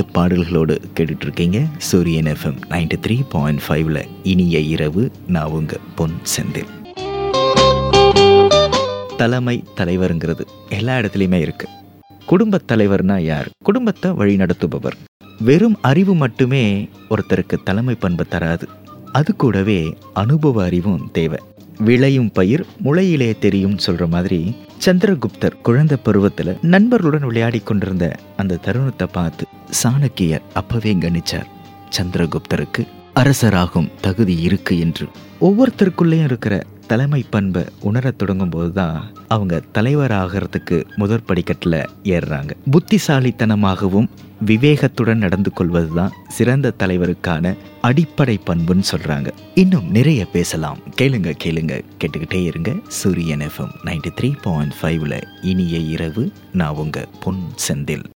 இனிய பாடல்களோடு கேட்டுட்டு இருக்கீங்க சூரியன் எஃப்எம் நைன்டி த்ரீ பாயிண்ட் ஃபைவ்ல இனிய இரவு நான் உங்க பொன் செந்தில் தலைமை தலைவருங்கிறது எல்லா இடத்துலையுமே இருக்கு குடும்பத் தலைவர்னா யார் குடும்பத்தை வழி நடத்துபவர் வெறும் அறிவு மட்டுமே ஒருத்தருக்கு தலைமை பண்பு தராது அது கூடவே அனுபவ அறிவும் தேவை விளையும் பயிர் முளையிலே தெரியும் சொல்ற மாதிரி சந்திரகுப்தர் குழந்தை பருவத்துல நண்பர்களுடன் விளையாடி கொண்டிருந்த அந்த தருணத்தை பார்த்து சாணக்கியர் அப்பவே கணிச்சார் சந்திரகுப்தருக்கு அரசராகும் தகுதி இருக்கு என்று ஒவ்வொருத்தருக்குள்ளேயும் இருக்கிற தலைமை பண்பை உணரத் தொடங்கும் போதுதான் அவங்க தலைவர் ஆகிறதுக்கு முதற் படிக்கட்டில் ஏறுறாங்க புத்திசாலித்தனமாகவும் விவேகத்துடன் நடந்து கொள்வதுதான் சிறந்த தலைவருக்கான அடிப்படை பண்புன்னு சொல்றாங்க இன்னும் நிறைய பேசலாம் கேளுங்க கேளுங்க கேட்டுக்கிட்டே இருங்க சூரியன் எஃப்எம் நைன்டி த்ரீ பாயிண்ட் ஃபைவ்ல இனிய இரவு நான் உங்க பொன் செந்தில்